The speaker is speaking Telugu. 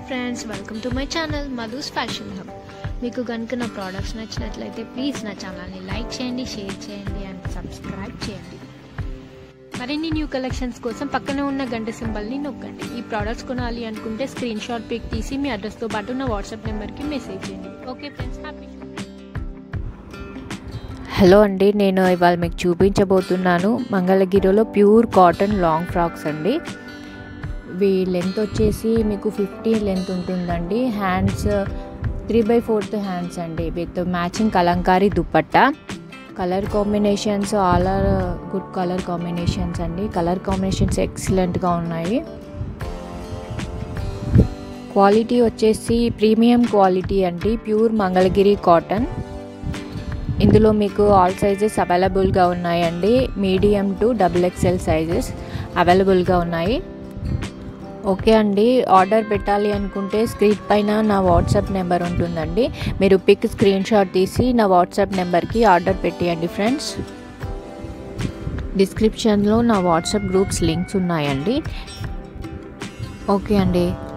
friends welcome to my channel Madhu's fashion hub మీకు కనుక నా ప్రోడక్ట్స్ నచ్చినట్లయితే ప్లీజ్ నా ఛానల్ని లైక్ చేయండి షేర్ చేయండి అండ్ సబ్స్క్రైబ్ చేయండి మరిన్ని న్యూ కలెక్షన్స్ కోసం పక్కనే ఉన్న గంట సింబల్ని నొక్కండి ఈ ప్రోడక్ట్స్ కొనాలి అనుకుంటే స్క్రీన్ షాట్ పిక్ తీసి మీ అడ్రస్తో పాటు నా వాట్సాప్ నెంబర్కి మెసేజ్ చేయండి ఓకే ఫ్రెండ్స్ హ్యాపీ హలో అండి నేను ఇవాళ మీకు చూపించబోతున్నాను మంగళగిరిలో ప్యూర్ కాటన్ లాంగ్ ఫ్రాక్స్ అండి ఇవి లెంత్ వచ్చేసి మీకు ఫిఫ్టీ లెంత్ ఉంటుందండి hands three by fourth hands అండి with matching Kalamkari dupatta colour combinations all are good colour combinations అండి కలర్ కాంబినేషన్స్ ఎక్సలెంట్గా ఉన్నాయి క్వాలిటీ వచ్చేసి ప్రీమియం క్వాలిటీ అండి ప్యూర్ మంగళగిరి కాటన్ ఇందులో మీకు ఆల్ సైజెస్ అవైలబుల్గా ఉన్నాయండి medium to double XL sizes అవైలబుల్గా ఉన్నాయి ఓకే అండి ఆర్డర్ పెట్టాలి అనుకుంటే స్క్రీన్ పైన నా వాట్సాప్ నెంబర్ ఉంటుందండి మీరు పిక్ స్క్రీన్ షాట్ తీసి నా వాట్సాప్ నెంబర్కి ఆర్డర్ పెట్టేయండి ఫ్రెండ్స్ డిస్క్రిప్షన్లో నా వాట్సాప్ గ్రూప్స్ లింక్స్ ఉన్నాయండి ఓకే అండి